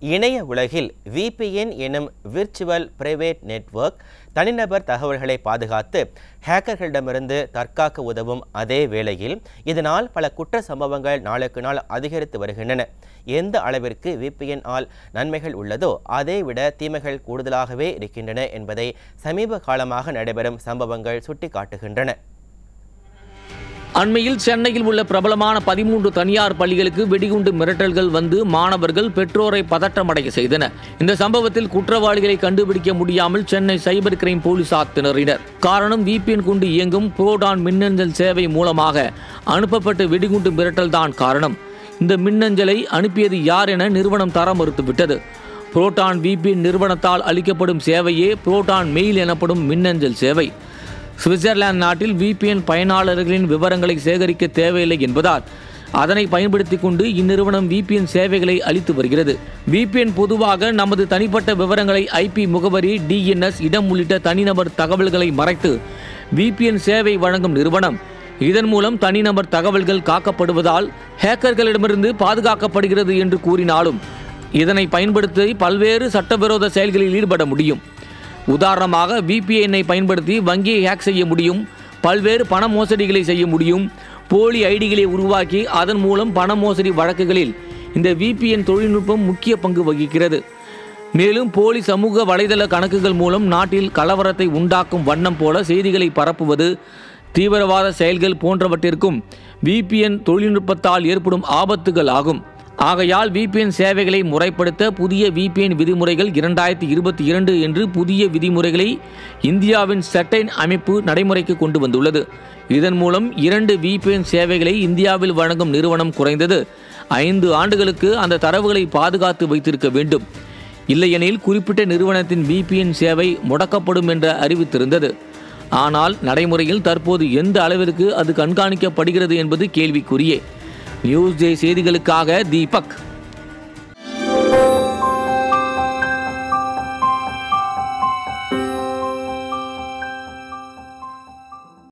இணைய உலகில் VPN எனும் விர்ச்சுவல் பிரைவேட் நெட்வொர்க் தனிநபர் தகவல்களை பாதுகாத்து ஹேக்கர்களிடமிருந்து தற்காக்க உதவும் அதே வேளையில் இதனால் பல குற்ற சம்பவங்கள் நாளுக்கு நாள் அதிகரித்து வருகின்றன எந்த அளவிற்கு VPN ஆல் நன்மைகள் உள்ளதோ அதை விட தீமைகள் கூடுதலாகவே இருக்கின்றன என்பதை சமீப காலமாக நடைபெறும் சம்பவங்கள் சுட்டிக்காட்டுகின்றன அண்மையில் சென்னையில் உள்ள பிரபலமான பதிமூன்று தனியார் பள்ளிகளுக்கு வெடிகுண்டு மிரட்டல்கள் வந்து மாணவர்கள் பெற்றோரை பதற்றமடைய செய்தன இந்த சம்பவத்தில் குற்றவாளிகளை கண்டுபிடிக்க முடியாமல் சென்னை சைபர் கிரைம் போலீசார் திணறினர் காரணம் VPN கொண்டு இயங்கும் புரோடான் மின்னஞ்சல் சேவை மூலமாக அனுப்பப்பட்ட வெடிகுண்டு மிரட்டல் தான் காரணம் இந்த மின்னஞ்சலை அனுப்பியது யார் என நிறுவனம் தர மறுத்துவிட்டது புரோட்டான் VPN நிறுவனத்தால் அளிக்கப்படும் சேவையே புரோட்டான் மெயில் எனப்படும் மின்னஞ்சல் சேவை சுவிட்சர்லாந்து நாட்டில் VPN பயனாளர்களின் விவரங்களை சேகரிக்க தேவையில்லை என்பதால் அதனை பயன்படுத்தி கொண்டு இந்நிறுவனம் VPN சேவைகளை அளித்து வருகிறது VPN பொதுவாக நமது தனிப்பட்ட விவரங்களை ஐபி முகவரி டிஎன்எஸ் இடம் உள்ளிட்ட தனிநபர் தகவல்களை மறைத்து VPN சேவை வழங்கும் நிறுவனம் இதன் மூலம் தனிநபர் தகவல்கள் காக்கப்படுவதால் ஹேக்கர்களிடமிருந்து பாதுகாக்கப்படுகிறது என்று கூறினாலும் இதனை பயன்படுத்தி பல்வேறு சட்டவிரோத செயல்களில் ஈடுபட முடியும் உதாரணமாக VPN-ஐ பயன்படுத்தி வங்கியை ஹேக் செய்ய முடியும் பல்வேறு பண மோசடிகளை செய்ய முடியும் போலி ஐடிகளை உருவாக்கி அதன் மூலம் பண மோசடி வழக்குகளில் இந்த VPN தொழில்நுட்பம் முக்கிய பங்கு வகிக்கிறது மேலும் போலி சமூக வலைதள கணக்குகள் மூலம் நாட்டில் கலவரத்தை உண்டாக்கும் வண்ணம் போல செய்திகளை பரப்புவது தீவிரவாத செயல்கள் போன்றவற்றிற்கும் VPN தொழில்நுட்பத்தால் ஏற்படும் ஆபத்துகள் ஆகும் ஆகையால் VPN சேவைகளை முறைப்படுத்த புதிய VPN விதிமுறைகள் இரண்டாயிரத்தி இருபத்தி இரண்டு என்று புதிய விதிமுறைகளை இந்தியாவின் சட்டைன் அமைப்பு நடைமுறைக்கு கொண்டு வந்துள்ளது இதன் மூலம் இரண்டு VPN சேவைகளை இந்தியாவில் வழங்கும் நிறுவனம் குறைந்தது ஐந்து ஆண்டுகளுக்கு அந்த தரவுகளை பாதுகாத்து வைத்திருக்க வேண்டும் இல்லையெனில் குறிப்பிட்ட நிறுவனத்தின் VPN சேவை முடக்கப்படும் என்று அறிவித்திருந்தது ஆனால் நடைமுறையில் தற்போது எந்த அளவிற்கு அது கண்காணிக்கப்படுகிறது என்பது கேள்விக்குரியே நியூஸ் ஜே செய்திகளுக்காக தீபக்